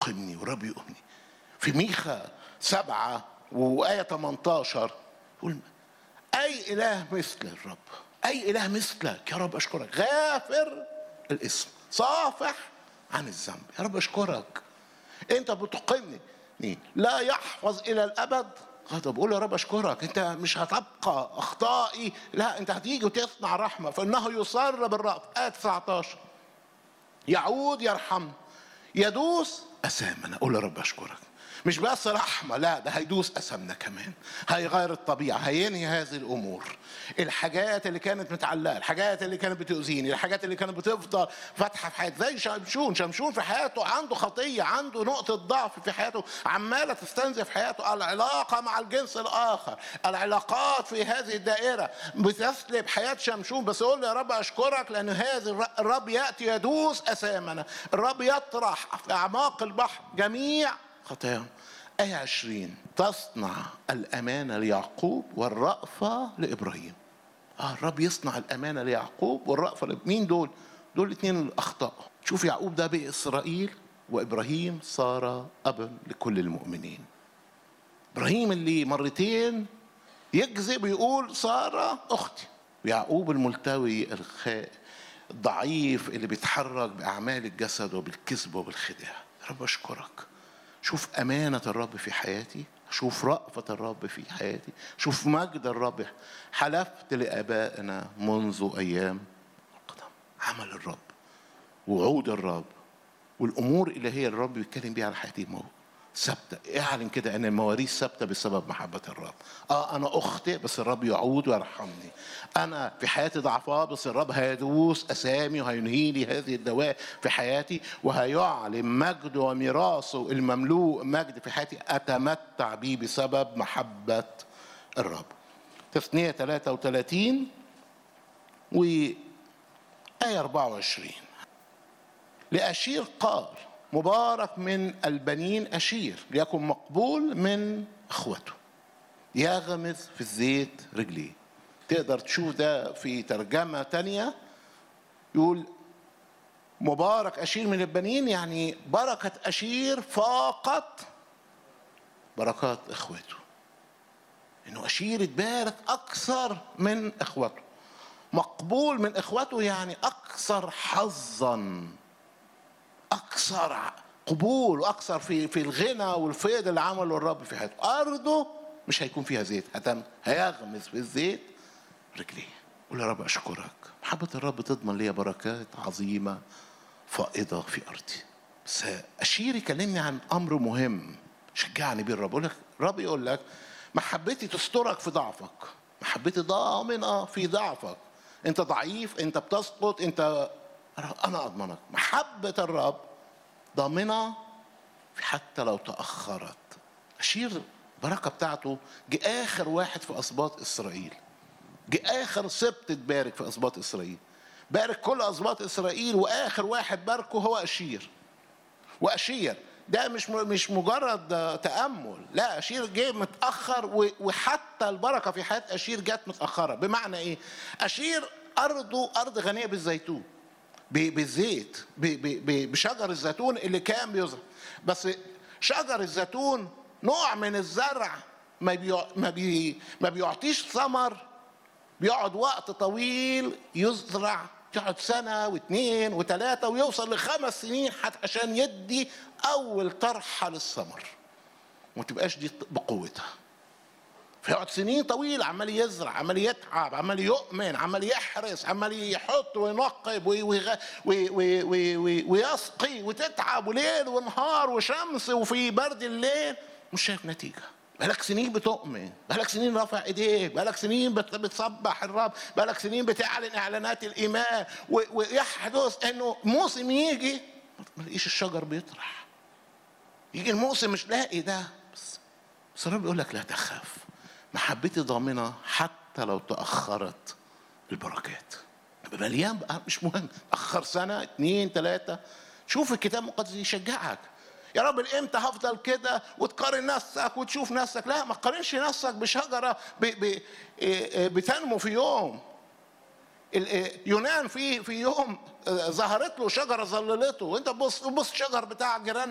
قمني ورب يقمني في ميخا سبعة وآية 18 يقول أي إله مثل الرب أي إله مثلك يا رب أشكرك غافر الاسم صافح عن الذنب يا رب أشكرك أنت بتقمني لا يحفظ إلى الأبد غضب قول يا رب أشكرك أنت مش هتبقى أخطائي لا أنت هتيجي وتصنع رحمة فإنه يصر بالرأف آية 19 يعود يرحم يدوس أسامنا قول يا رب أشكرك مش بس رحمة لا ده هيدوس أسامنا كمان هيغير الطبيعة هينهي هذه الأمور الحاجات اللي كانت متعلقة الحاجات اللي كانت بتؤذيني الحاجات اللي كانت بتفضل فاتحة في حياتي زي شمشون شمشون في حياته عنده خطية عنده نقطة ضعف في حياته عمالة تستنزف حياته العلاقة مع الجنس الآخر العلاقات في هذه الدائرة بتسلب حياة شمشون بس يقول يا رب أشكرك لأن هذا الرب يأتي يدوس أسامنا الرب يطرح في أعماق البحر جميع خطاياهم آية عشرين تصنع الأمانة ليعقوب والرأفة لإبراهيم آه الرب يصنع الأمانة ليعقوب والرأفة لإبراهيم مين دول؟ دول الاثنين الأخطاء شوف يعقوب ده بإسرائيل وإبراهيم صار أبا لكل المؤمنين إبراهيم اللي مرتين يكذب يقول سارة أختي ويعقوب الملتوي الخاء الضعيف اللي بيتحرك بأعمال الجسد وبالكذب وبالخداع رب أشكرك شوف أمانة الرب في حياتي شوف رأفة الرب في حياتي شوف مجد الرب حلفت لآبائنا منذ أيام القدم عمل الرب وعود الرب والأمور الإلهية اللي الرب بيتكلم بيها على حياتي موجود ثابتة اعلن كده ان المواريث ثابتة بسبب محبة الرب اه انا اخطئ بس الرب يعود ويرحمني انا في حياتي ضعفاء بس الرب هيدوس اسامي وهينهي لي هذه الدواء في حياتي وهيعلن مجد وميراثه المملوء مجد في حياتي اتمتع به بسبب محبة الرب تثنية 33 وآية 24 لأشير قال مبارك من البنين أشير ليكن مقبول من أخوته يغمز في الزيت رجليه تقدر تشوف ده في ترجمة تانية يقول مبارك أشير من البنين يعني بركة أشير فاقت بركات إخوته إنه أشير اتبارك أكثر من إخوته مقبول من إخوته يعني أكثر حظاً اكثر قبول واكثر في في الغنى والفيض اللي عمله الرب في حياته ارضه مش هيكون فيها زيت هتم هيغمس في الزيت رجليه قول يا رب اشكرك محبه الرب تضمن لي بركات عظيمه فائضه في ارضي بس اشير يكلمني عن امر مهم شجعني بيه الرب يقول لك الرب يقول لك محبتي تسترك في ضعفك محبتي ضامنه في ضعفك انت ضعيف انت بتسقط انت أنا أضمنك محبة الرب ضامنة حتى لو تأخرت أشير البركة بتاعته جه آخر واحد في أسباط إسرائيل جه آخر سبت تبارك في أسباط إسرائيل بارك كل أسباط إسرائيل وآخر واحد باركه هو أشير وأشير ده مش مش مجرد تأمل لا أشير جه متأخر وحتى البركة في حياة أشير جت متأخرة بمعنى إيه أشير أرضه أرض غنية بالزيتون بالزيت بشجر الزيتون اللي كان بيزرع بس شجر الزيتون نوع من الزرع ما بي ما, بي ما بيعطيش ثمر بيقعد وقت طويل يزرع يقعد سنة واثنين وثلاثة ويوصل لخمس سنين حتى عشان يدي أول طرحة للثمر وما تبقاش دي بقوتها فيقعد سنين طويلة عمال يزرع عمال يتعب عمال يؤمن عمال يحرس عمال يحط وينقب ويسقي وتتعب وليل ونهار وشمس وفي برد الليل مش شايف نتيجة بقالك سنين بتؤمن بقالك سنين رافع ايديك بقالك سنين بتصبح الرب بقالك سنين بتعلن اعلانات الايمان ويحدث انه موسم يجي ما تلاقيش الشجر بيطرح يجي الموسم مش لاقي ده بس بس الرب يقول لك لا تخاف محبتي ضامنة حتى لو تأخرت البركات مليان بقى مش مهم أخر سنة اتنين تلاتة شوف الكتاب المقدس يشجعك يا رب امتى هفضل كده وتقارن نفسك وتشوف نفسك لا ما تقارنش نفسك بشجرة بتنمو في يوم يونان في في يوم ظهرت له شجره ظللته وانت بص بص شجر بتاع جيران